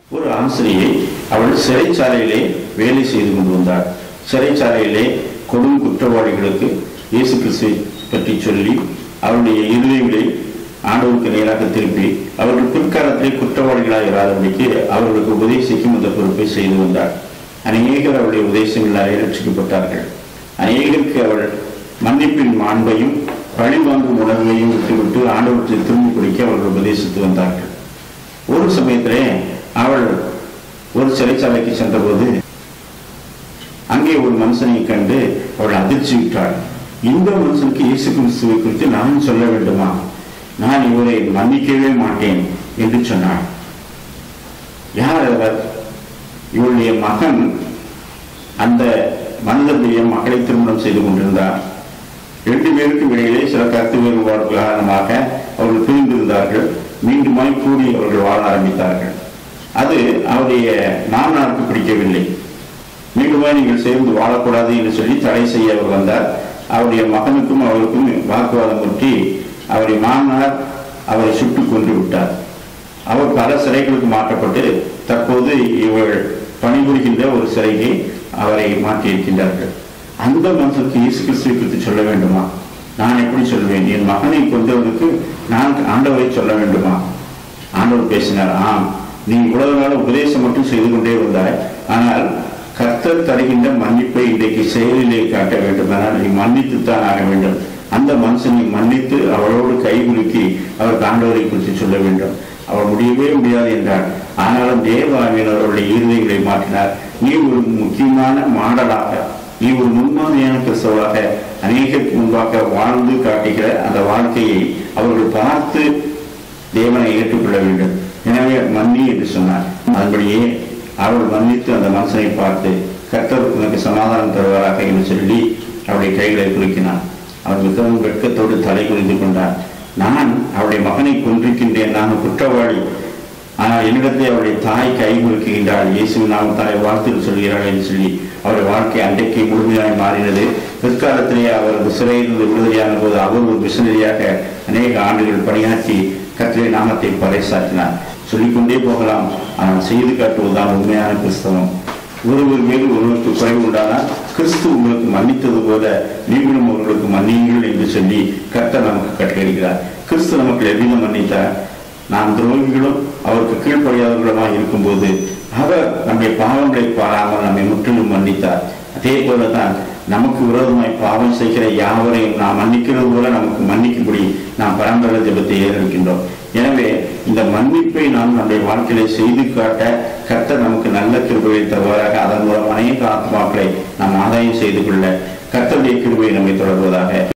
ஒரு ஆசிரியை அவள் சிறைச்சாலையிலே வேலை செய்து கொண்டு வந்தாள் சிறைச்சாலையிலே கொடும் குற்றவாளிகளுக்கு இயேசு கிறிஸ்துவை பற்றி சொல்லி அவருடைய இருதயங்களை ஆண்டவருக்கு நேராக திருப்பி அவர்கள் பிற்காலத்திலே குற்றவாளிகளாக இராதபடிக்கு அவர்களுக்கு உபதேசிக்கும் அந்த பொறுப்பை செய்து வந்தார் அநேகர் அவருடைய உபதேசங்களாலே ரட்சிக்கப்பட்டார்கள் அநேகருக்கு அவள் மன்னிப்பின் மாண்பையும் பழிவாங்கும் உணர்வையும் விட்டுவிட்டு ஆண்டவற்றை திரும்பி பிடிக்க அவர்கள் உபதேசித்து வந்தார்கள் ஒரு சமயத்திலே அவள் ஒரு சிறைச்சாலைக்கு சென்றபோது அங்கே ஒரு மனுஷனை கண்டு அவள் அதிர்ச்சி விட்டாள் இந்த மனுஷனுக்கு இயேசு கிறிஸ்துவை குறித்து நான் சொல்ல வேண்டுமா நான் இவரை மன்னிக்கவே மாட்டேன் என்று சொன்னாள் யார் அவர் இவளுடைய மகன் அந்த மனிதனுடைய மகளை திருமணம் செய்து கொண்டிருந்தார் ரெண்டு பேருக்கும் இடையிலே சில கருத்து வேறுபாடு காரணமாக அவர்கள் பிரிந்திருந்தார்கள் மீண்டுமாய் கூடி அவர்கள் வாழ ஆரம்பித்தார்கள் அது அவருடைய மாமனாருக்கு பிடிக்கவில்லை மீண்டுமாய் நீங்கள் சேர்ந்து வாழக்கூடாது என்று சொல்லி தடை செய்ய அவர் வந்தார் அவருடைய மகனுக்கும் அவருக்கும் வாக்குவாதம் பற்றி அவருடைய மாமனார் அவரை சுட்டுக் கொன்று விட்டார் அவர் பல சிறைகளுக்கு மாற்றப்பட்டு தற்போது இவள் பணிபுரிகின்ற ஒரு சிறைக்கு அவரை மாற்றியிருக்கின்றார்கள் அந்த மனுஷனுக்கு இயேசு கிறிஸ்துவை குறித்து சொல்ல வேண்டுமா நான் எப்படி சொல்வேன் என் மகனை கொண்டவனுக்கு நான் ஆண்டவரை சொல்ல வேண்டுமா ஆண்டவர் பேசினார் ஆம் நீ இவ்வளவு நாள் உபதேசம் மட்டும் செய்து கொண்டே வந்தாய் ஆனால் கர்த்தர் தருகின்ற மன்னிப்பை இன்றைக்கு செயலிலே காட்ட வேண்டும் ஆனால் நீ மன்னித்துத்தான் ஆக வேண்டும் அந்த மனுஷனை மன்னித்து அவளோடு கைகுலுக்கி அவர் ஆண்டவரை குறித்து சொல்ல வேண்டும் அவர் முடியவே முடியாது என்றார் ஆனாலும் தேவாவின் அவருடைய இருதயங்களை மாற்றினார் நீ ஒரு முக்கியமான மாடலாக நீ ஒரு முன்மாதிரியான கிறிஸ்தவாக அநேகருக்கு முன்பாக வாழ்ந்து காட்டுகிற அந்த வாழ்க்கையை அவர்கள் பார்த்து தேவனை ஏற்றுக்கொள்ள வேண்டும் எனவே மன்னி என்று சொன்னார் அதன்படியே அவள் மன்னித்து அந்த மனுஷனை பார்த்து கர்த்தர் உனக்கு சமாதானம் தருவாராக என்று சொல்லி அவருடைய கைகளை குலுக்கினான் அவன் மிகவும் வெட்கத்தோடு தலை குனிந்து கொண்டான் நான் அவருடைய மகனை கொன்றிருக்கின்றேன் நான் குற்றவாளி ஆனால் என்னிடத்தில் அவருடைய தாய் கை குலுக்குகின்றாள் இயேசு நாமத்தாரை வாழ்த்து சொல்கிறாள் என்று சொல்லி அவருடைய வாழ்க்கை அன்றைக்கு முழுமையாய் மாறினது பிற்காலத்திலே அவர் சிறையிலிருந்து விடுதலையான போது அவர் ஒரு மிஷனரியாக அநேக ஆண்டுகள் பணியாற்றி கத்திரை நாமத்தை பறைசாற்றினார் சொல்லிக்கொண்டே போகலாம் ஆனால் செய்து காட்டுவதுதான் உண்மையான கிறிஸ்தவம் ஒருவர் மீது ஒருவருக்கு குறைவு உண்டானால் கிறிஸ்து உங்களுக்கு மன்னித்தது போல நீங்களும் அவர்களுக்கு மன்னியுங்கள் என்று சொல்லி கர்த்தர் நமக்கு கட்டளையிடுகிறார் கிறிஸ்து நமக்கு எவ்விதம் மன்னித்தார் நாம் துரோகிகளும் அவருக்கு கீழ்ப்படியாதவர்களுமாக இருக்கும்போது அவர் நம்முடைய பாவங்களை பாராமல் நம்மை முற்றிலும் மன்னித்தார் அதே போலதான் நமக்கு விரோதமாய் பாவம் செய்கிற யாவரையும் நாம் மன்னிக்கிறது போல நமக்கு மன்னிக்கும்படி நாம் பரம்பரை ஜபத்தை ஏறெடுக்கின்றோம் எனவே இந்த மன்னிப்பை நாம் நம்முடைய வாழ்க்கையில செய்து காட்ட கர்த்தர் நமக்கு நல்ல கிருபையை தருவாராக அதன் மூலம் அநேக ஆத்மாக்களை நாம் ஆதாயம் செய்து கொள்ள கர்த்தருடைய கிருபையை நம்மை தொடர்வதாக